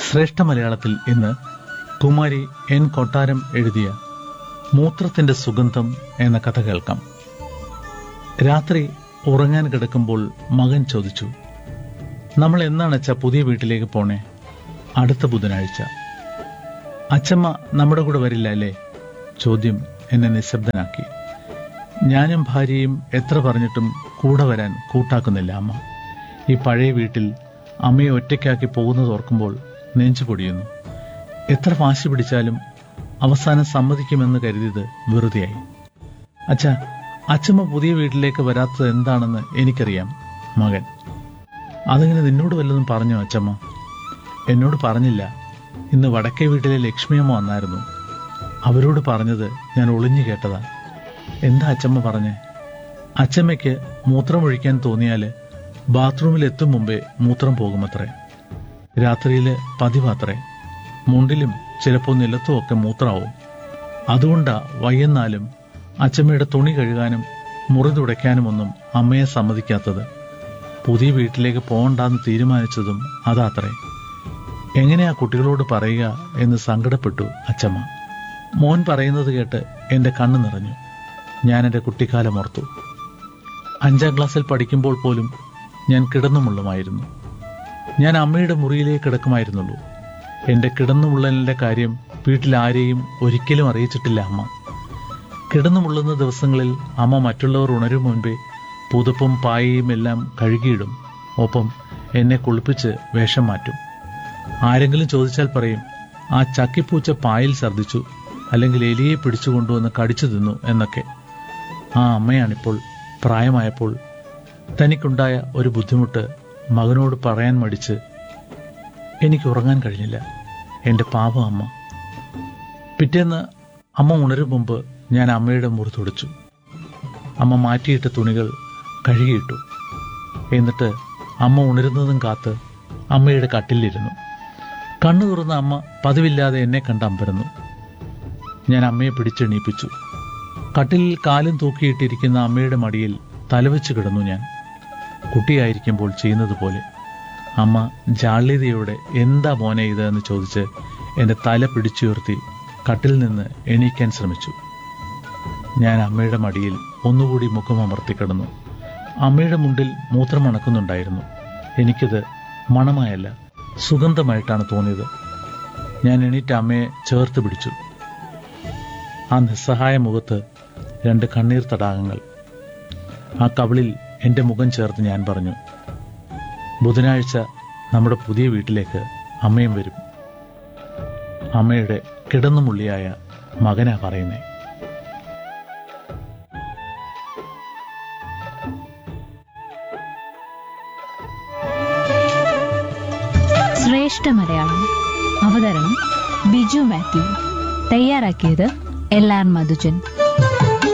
ശ്രേഷ്ഠ മലയാളത്തിൽ ഇന്ന് കുമാരി എൻ കൊട്ടാരം എഴുതിയ മൂത്രത്തിന്റെ സുഗന്ധം എന്ന കഥ കേൾക്കാം രാത്രി ഉറങ്ങാൻ കിടക്കുമ്പോൾ മകൻ ചോദിച്ചു നമ്മൾ എന്നാണ് അച്ഛ പുതിയ വീട്ടിലേക്ക് പോണേ അടുത്ത ബുധനാഴ്ച അച്ഛമ്മ നമ്മുടെ കൂടെ വരില്ല അല്ലേ ചോദ്യം എന്നെ നിശബ്ദനാക്കി ഞാനും ഭാര്യയും എത്ര പറഞ്ഞിട്ടും കൂടെ വരാൻ കൂട്ടാക്കുന്നില്ല അമ്മ ഈ പഴയ വീട്ടിൽ അമ്മയെ ഒറ്റയ്ക്കാക്കി പോകുന്നത് ഓർക്കുമ്പോൾ നെഞ്ചു പൊടിയുന്നു എത്ര വാശി പിടിച്ചാലും അവസാനം സമ്മതിക്കുമെന്ന് കരുതിയത് വെറുതെയായി അച്ഛാ അച്ഛമ്മ പുതിയ വീട്ടിലേക്ക് വരാത്തത് എന്താണെന്ന് എനിക്കറിയാം മകൻ അതിങ്ങനെ നിന്നോട് വല്ലതും പറഞ്ഞോ അച്ഛമ്മ എന്നോട് പറഞ്ഞില്ല ഇന്ന് വടക്കേ വീട്ടിലെ ലക്ഷ്മിയമ്മ വന്നായിരുന്നു അവരോട് പറഞ്ഞത് ഞാൻ ഒളിഞ്ഞു കേട്ടതാ എന്താ അച്ഛമ്മ പറഞ്ഞേ അച്ഛമ്മയ്ക്ക് മൂത്രമൊഴിക്കാൻ തോന്നിയാല് ബാത്റൂമിൽ എത്തും മുമ്പേ മൂത്രം പോകുമത്രേ രാത്രിയില് പതിവാത്രേ മുണ്ടിലും ചിലപ്പോൾ നിലത്തും ഒക്കെ മൂത്രാവും അതുകൊണ്ടാ വയ്യെന്നാലും അച്ഛമ്മയുടെ തുണി കഴുകാനും മുറി തുടയ്ക്കാനുമൊന്നും അമ്മയെ സമ്മതിക്കാത്തത് പുതിയ വീട്ടിലേക്ക് പോകണ്ടെന്ന് തീരുമാനിച്ചതും അതാത്രേ എങ്ങനെയാ കുട്ടികളോട് പറയുക എന്ന് സങ്കടപ്പെട്ടു അച്ഛമ്മ മോൻ പറയുന്നത് കേട്ട് എന്റെ കണ്ണു നിറഞ്ഞു ഞാൻ എന്റെ കുട്ടിക്കാലം ഓർത്തു അഞ്ചാം ക്ലാസ്സിൽ പഠിക്കുമ്പോൾ പോലും ഞാൻ കിടന്നുമുള്ളുമായിരുന്നു ഞാൻ അമ്മയുടെ മുറിയിലേക്ക് കിടക്കുമായിരുന്നുള്ളൂ എന്റെ കിടന്നുമുള്ളലിന്റെ കാര്യം വീട്ടിൽ ആരെയും ഒരിക്കലും അറിയിച്ചിട്ടില്ല അമ്മ കിടന്നുമുള്ളുന്ന ദിവസങ്ങളിൽ അമ്മ മറ്റുള്ളവർ ഉണരും മുൻപേ പുതപ്പും പായയും എല്ലാം കഴുകിയിടും ഒപ്പം എന്നെ കുളിപ്പിച്ച് വേഷം മാറ്റും ആരെങ്കിലും ചോദിച്ചാൽ പറയും ആ ചക്കിപ്പൂച്ച പായിൽ ഛർദ്ദിച്ചു അല്ലെങ്കിൽ എലിയെ പിടിച്ചു കൊണ്ടുവന്ന് കടിച്ചു തിന്നു എന്നൊക്കെ ആ അമ്മയാണിപ്പോൾ പ്രായമായപ്പോൾ തനിക്കുണ്ടായ ഒരു ബുദ്ധിമുട്ട് മകനോട് പറയാൻ മടിച്ച് എനിക്ക് ഉറങ്ങാൻ കഴിഞ്ഞില്ല എന്റെ പാവ അമ്മ പിറ്റേന്ന് അമ്മ ഉണരും മുമ്പ് ഞാൻ അമ്മയുടെ മുറി തുടച്ചു അമ്മ മാറ്റിയിട്ട തുണികൾ കഴുകിയിട്ടു എന്നിട്ട് അമ്മ ഉണരുന്നതും കാത്ത് അമ്മയുടെ കട്ടിലിരുന്നു കണ്ണു തുറന്ന അമ്മ പതിവില്ലാതെ എന്നെ കണ്ട് അമ്പരന്നു ഞാൻ അമ്മയെ പിടിച്ചെണീപ്പിച്ചു കട്ടിലിൽ കാലും തൂക്കിയിട്ടിരിക്കുന്ന അമ്മയുടെ മടിയിൽ തലവെച്ച് കിടന്നു ഞാൻ കുട്ടിയായിരിക്കുമ്പോൾ ചെയ്യുന്നത് പോലെ അമ്മ ജാള്യതയോടെ എന്താ മോനെ ഇത് എന്ന് ചോദിച്ച് എന്റെ തല പിടിച്ചുയർത്തി കട്ടിൽ നിന്ന് എണീക്കാൻ ശ്രമിച്ചു ഞാൻ അമ്മയുടെ മടിയിൽ ഒന്നുകൂടി മുഖമമർത്തി കിടന്നു അമ്മയുടെ മുണ്ടിൽ മൂത്രം മണക്കുന്നുണ്ടായിരുന്നു എനിക്കത് മണമായല്ല സുഗന്ധമായിട്ടാണ് തോന്നിയത് ഞാൻ എണീറ്റ് അമ്മയെ ചേർത്ത് പിടിച്ചു ആ നിസ്സഹായ മുഖത്ത് രണ്ട് കണ്ണീർ തടാകങ്ങൾ ആ കവിളിൽ എന്റെ മുഖം ചേർത്ത് ഞാൻ പറഞ്ഞു ബുധനാഴ്ച നമ്മുടെ പുതിയ വീട്ടിലേക്ക് അമ്മയും വരും അമ്മയുടെ കിടന്നുമുള്ളിയായ മകനാ പറയുന്നേ ശ്രേഷ്ഠ മലയാളം അവതരണം ബിജു മാത്യു തയ്യാറാക്കിയത് എൽ ആർ മധുജൻ